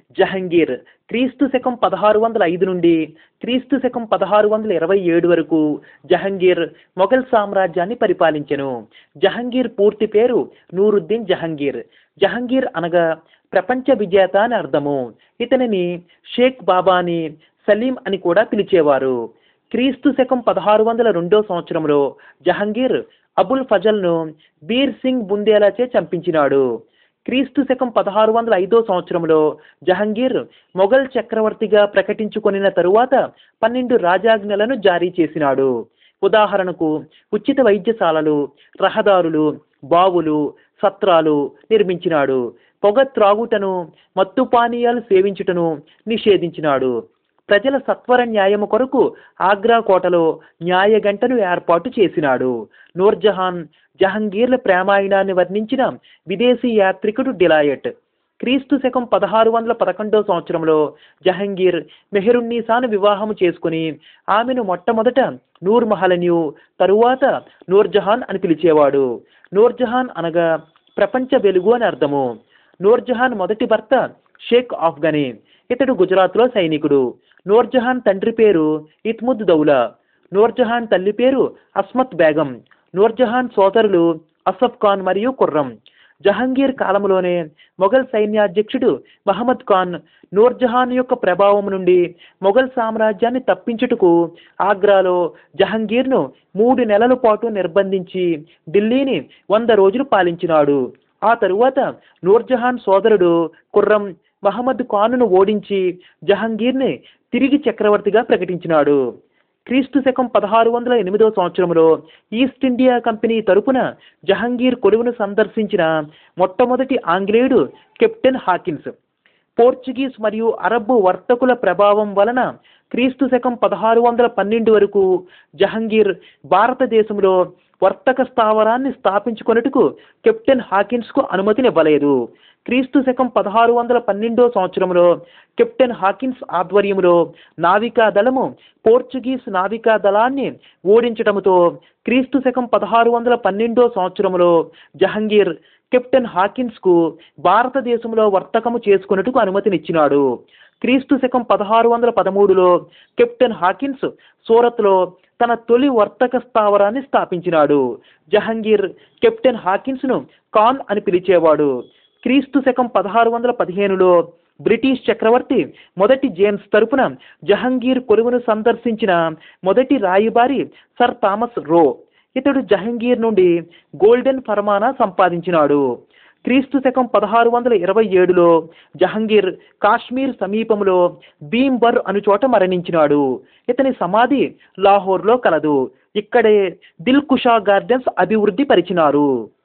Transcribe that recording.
జహంగీర్ క్రీస్తు శకం పదహారు వందల ఐదు నుండి క్రీస్తు శకం పదహారు వందల ఇరవై ఏడు వరకు జహంగీర్ మొఘల్ సామ్రాజ్యాన్ని పరిపాలించెను జహంగీర్ పూర్తి పేరు నూరుద్దీన్ జహంగీర్ జహంగీర్ అనగా ప్రపంచ విజేత అని అర్థము ఇతనిని షేక్ బాబాని సలీం అని కూడా పిలిచేవారు క్రీస్తు శకం పదహారు వందల రెండో సంవత్సరంలో జహంగీర్ అబుల్ ఫజల్ను బీర్ సింగ్ బుందేలాచే చంపించినాడు క్రీస్తు శకం పదహారు వందల ఐదో సంవత్సరంలో జహంగీర్ మొఘల్ చక్రవర్తిగా ప్రకటించుకొనిన తరువాత పన్నెండు రాజాజ్ఞలను జారీ చేసినాడు ఉదాహరణకు ఉచిత వైద్యశాలలు రహదారులు బావులు సత్రాలు నిర్మించినాడు పొగ త్రాగుటను మత్తు పానీయాలు సేవించుటను నిషేధించినాడు ప్రజల సత్వర న్యాయము కొరకు ఆగ్రా కోటలో న్యాయగంటను ఏర్పాటు చేసినాడు నూర్జహాన్ జహంగీర్ల ప్రేమాయణాన్ని వర్ణించిన విదేశీ యాత్రికుడు డిలాయట్ క్రీస్తు శకం పదహారు వందల పదకొండో సంవత్సరంలో జహంగీర్ మెహరున్నీసాను వివాహము చేసుకుని ఆమెను మొట్టమొదట నూర్ మహలనియు తరువాత నూర్జహాన్ అని పిలిచేవాడు నూర్జహాన్ అనగా ప్రపంచ వెలుగు అని అర్థము నూర్జహాన్ మొదటి భర్త షేక్ ఆఫ్ఘనీ ఇతడు గుజరాత్లో సైనికుడు నూర్జహాన్ తండ్రి పేరు ఇత్ముద్ దౌలా నూర్జహాన్ తల్లి పేరు అస్మత్ బేగం నూర్జహాన్ సోదరులు అసఫ్ ఖాన్ మరియు కుర్రం జహంగీర్ కాలంలోనే మొఘల్ సైన్యాధ్యక్షుడు మహమ్మద్ ఖాన్ నూర్జహాన్ యొక్క ప్రభావం నుండి మొఘల్ సామ్రాజ్యాన్ని తప్పించుటకు ఆగ్రాలో జహంగీర్ను మూడు నెలల పాటు నిర్బంధించి ఢిల్లీని వంద రోజులు పాలించినాడు ఆ తరువాత నూర్జహాన్ సోదరుడు కుర్రం మహమ్మద్ ఖాన్ను ఓడించి జహంగీర్ని తిరిగి చక్రవర్తిగా ప్రకటించినాడు క్రీస్తు శకం పదహారు వందల ఎనిమిదవ సంవత్సరంలో ఈస్ట్ ఇండియా కంపెనీ తరపున జహంగీర్ కొలువును సందర్శించిన మొట్టమొదటి ఆంగ్లేయుడు కెప్టెన్ హాకిన్స్ పోర్చుగీస్ మరియు అరబ్బు వర్తకుల ప్రభావం వలన క్రీస్తు శకం పదహారు వందల పన్నెండు వరకు జహంగీర్ భారతదేశంలో వర్తక స్థావరాన్ని స్థాపించుకొనుటకు కెప్టెన్ హాకిన్స్కు అనుమతినివ్వలేదు క్రీస్తు శకం పదహారు వందల పన్నెండో సంవత్సరంలో కెప్టెన్ హాకిన్స్ ఆధ్వర్యంలో నావికా దళము పోర్చుగీస్ నావికా దళాన్ని ఓడించటముతో క్రీస్తు శకం పదహారు వందల పన్నెండో సంవత్సరంలో జహంగీర్ కెప్టెన్ హాకిన్స్కు భారతదేశంలో వర్తకము చేసుకున్నట్టుకు అనుమతినిచ్చినాడు క్రీస్తు శకం పదహారు వందల పదమూడులో కెప్టెన్ హాకిన్స్ సూరత్లో తన తొలి వర్తక స్థావరాన్ని స్థాపించినాడు జహంగీర్ కెప్టెన్ హాకిన్స్ను ఖాన్ అని పిలిచేవాడు క్రీస్తు శకం పదహారు వందల పదిహేనులో బ్రిటిష్ చక్రవర్తి మొదటి జేమ్స్ తరపున జహంగీర్ కొలువును సందర్శించిన మొదటి రాయబారి సర్ థామస్ రో ఇతడు జహంగీర్ నుండి గోల్డెన్ ఫర్మానా సంపాదించినాడు క్రీస్తు శకం పదహారు వందల ఇరవై ఏడులో జహంగీర్ కాశ్మీర్ సమీపంలో భీంబర్ అను చోట మరణించినాడు ఇతని సమాధి లాహోర్లో కలదు ఇక్కడే దిల్ కుషా గార్డెన్స్ అభివృద్ధి పరిచినారు